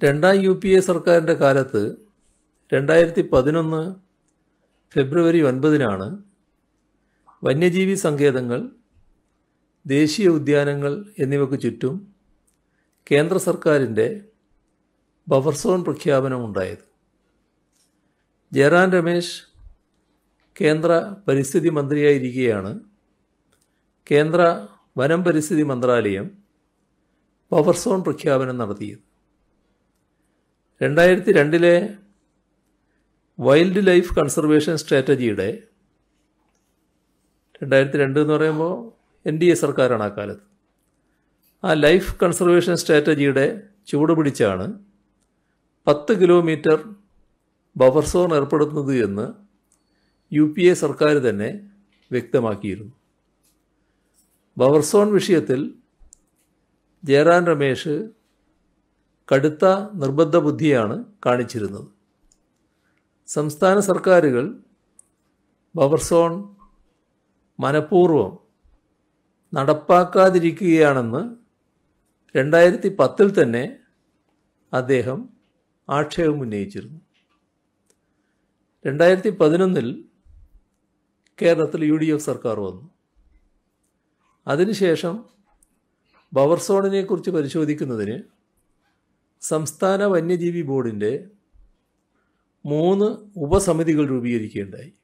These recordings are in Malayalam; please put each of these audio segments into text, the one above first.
രണ്ടാം യു പി എ സർക്കാരിൻ്റെ കാലത്ത് രണ്ടായിരത്തി പതിനൊന്ന് ഫെബ്രുവരി ഒൻപതിനാണ് വന്യജീവി സങ്കേതങ്ങൾ ദേശീയ ഉദ്യാനങ്ങൾ എന്നിവയ്ക്ക് ചുറ്റും കേന്ദ്ര സർക്കാരിൻ്റെ ബഫർ സോൺ പ്രഖ്യാപനമുണ്ടായത് ജയറാം രമേശ് കേന്ദ്ര പരിസ്ഥിതി മന്ത്രിയായിരിക്കെയാണ് കേന്ദ്ര വനം പരിസ്ഥിതി മന്ത്രാലയം ബഫർ സോൺ പ്രഖ്യാപനം നടത്തിയത് രണ്ടായിരത്തി രണ്ടിലെ വൈൽഡ് ലൈഫ് കൺസർവേഷൻ സ്ട്രാറ്റജിയുടെ രണ്ടായിരത്തി രണ്ട് എന്ന് പറയുമ്പോൾ എൻ ഡി എ സർക്കാരാണ് ആ കാലത്ത് ആ ലൈഫ് കൺസർവേഷൻ സ്ട്രാറ്റജിയുടെ ചൂട് പിടിച്ചാണ് പത്ത് കിലോമീറ്റർ ബഫർ സോൺ ഏർപ്പെടുത്തുന്നത് എന്ന് യു പി എ സർക്കാർ തന്നെ വ്യക്തമാക്കിയിരുന്നു ബഫർ സോൺ വിഷയത്തിൽ ജയറാം രമേശ് കടുത്ത നിർബന്ധ ബുദ്ധിയാണ് കാണിച്ചിരുന്നത് സംസ്ഥാന സർക്കാരുകൾ ബഫർ സോൺ മനഃപൂർവ്വം നടപ്പാക്കാതിരിക്കുകയാണെന്ന് രണ്ടായിരത്തി പത്തിൽ തന്നെ അദ്ദേഹം ആക്ഷേപം ഉന്നയിച്ചിരുന്നു രണ്ടായിരത്തി പതിനൊന്നിൽ കേരളത്തിൽ യു ഡി എഫ് സർക്കാർ വന്നു അതിനുശേഷം ബഫർ സോണിനെ കുറിച്ച് പരിശോധിക്കുന്നതിന് സംസ്ഥാന വന്യജീവി ബോർഡിൻ്റെ മൂന്ന് ഉപസമിതികൾ രൂപീകരിക്കുകയുണ്ടായി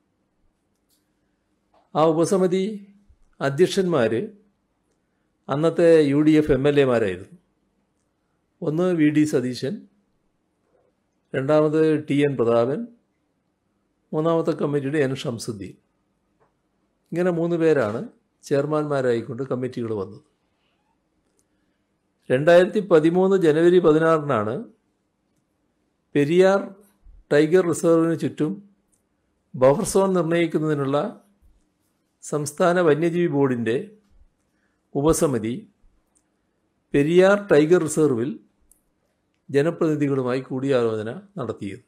ആ ഉപസമിതി അധ്യക്ഷന്മാർ അന്നത്തെ U D F M L എമാരായിരുന്നു ഒന്ന് വി ഡി സതീശൻ രണ്ടാമത് ടി എൻ പ്രതാപൻ മൂന്നാമത്തെ കമ്മിറ്റിയുടെ എൻ ഷംസുദ്ദീൻ ഇങ്ങനെ മൂന്ന് പേരാണ് ചെയർമാൻമാരായിക്കൊണ്ട് കമ്മിറ്റികൾ വന്നത് രണ്ടായിരത്തി പതിമൂന്ന് ജനുവരി പതിനാറിനാണ് പെരിയാർ ടൈഗർ റിസർവിന് ചുറ്റും ബഫർ സോൺ നിർണ്ണയിക്കുന്നതിനുള്ള സംസ്ഥാന വന്യജീവി ബോർഡിൻ്റെ ഉപസമിതി പെരിയാർ ടൈഗർ റിസർവിൽ ജനപ്രതിനിധികളുമായി കൂടിയാലോചന നടത്തിയത്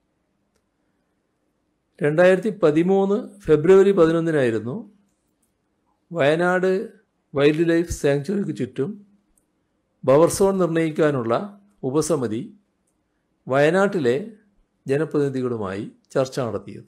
രണ്ടായിരത്തി പതിമൂന്ന് ഫെബ്രുവരി പതിനൊന്നിനായിരുന്നു വയനാട് വൈൽഡ് ലൈഫ് സാങ്ച്വറിക്ക് ചുറ്റും ബഫർ സോൺ നിർണ്ണയിക്കാനുള്ള ഉപസമിതി വയനാട്ടിലെ ജനപ്രതിനിധികളുമായി ചർച്ച നടത്തിയത്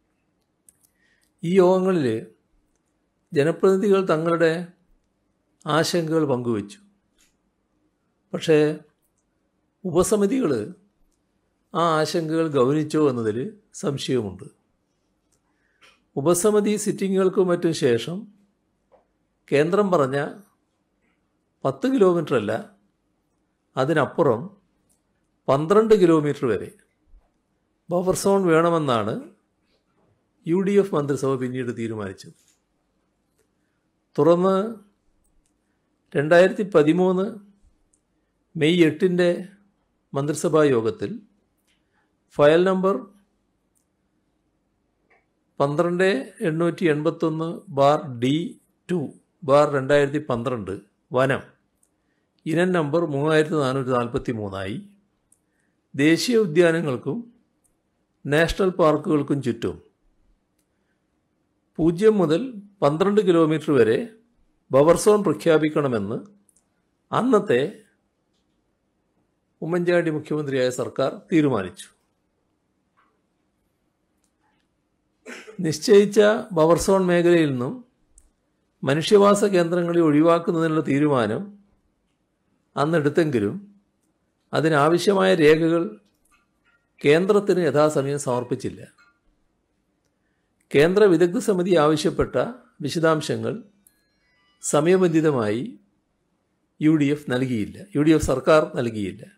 ഈ യോഗങ്ങളിൽ ജനപ്രതിനിധികൾ തങ്ങളുടെ ആശങ്കകൾ പങ്കുവച്ചു പക്ഷേ ഉപസമിതികൾ ആ ആശങ്കകൾ ഗൗനിച്ചോ എന്നതിൽ സംശയമുണ്ട് ഉപസമിതി സിറ്റിങ്ങുകൾക്കും മറ്റും ശേഷം കേന്ദ്രം പറഞ്ഞ പത്ത് കിലോമീറ്റർ അല്ല അതിനപ്പുറം പന്ത്രണ്ട് കിലോമീറ്റർ വരെ ബഫർ സോൺ വേണമെന്നാണ് യു ഡി എഫ് മന്ത്രിസഭ പിന്നീട് തീരുമാനിച്ചത് തുടർന്ന് രണ്ടായിരത്തി പതിമൂന്ന് മെയ് എട്ടിൻ്റെ മന്ത്രിസഭാ യോഗത്തിൽ ഫയൽ നമ്പർ പന്ത്രണ്ട് എണ്ണൂറ്റി എൺപത്തൊന്ന് ബാർ ഡി ടു ബാർ രണ്ടായിരത്തി പന്ത്രണ്ട് വനം ഇനം നമ്പർ മൂവായിരത്തി നാനൂറ്റി നാൽപ്പത്തി മൂന്നായി ദേശീയ ഉദ്യാനങ്ങൾക്കും നാഷണൽ പാർക്കുകൾക്കും ചുറ്റും പൂജ്യം മുതൽ പന്ത്രണ്ട് കിലോമീറ്റർ വരെ ബഫർ സോൺ പ്രഖ്യാപിക്കണമെന്ന് അന്നത്തെ ഉമ്മൻചാണ്ടി മുഖ്യമന്ത്രിയായ സർക്കാർ തീരുമാനിച്ചു നിശ്ചയിച്ച ബഫർ സോൺ മേഖലയിൽ നിന്നും മനുഷ്യവാസ കേന്ദ്രങ്ങളെ ഒഴിവാക്കുന്നതിനുള്ള തീരുമാനം അന്നെടുത്തെങ്കിലും അതിനാവശ്യമായ രേഖകൾ കേന്ദ്രത്തിന് യഥാസമയം സമർപ്പിച്ചില്ല കേന്ദ്ര വിദഗ്ധ സമിതി ആവശ്യപ്പെട്ട വിശദാംശങ്ങൾ സമയബന്ധിതമായി യു ഡി എഫ് നൽകിയില്ല യു ഡി എഫ് സർക്കാർ നൽകിയില്ല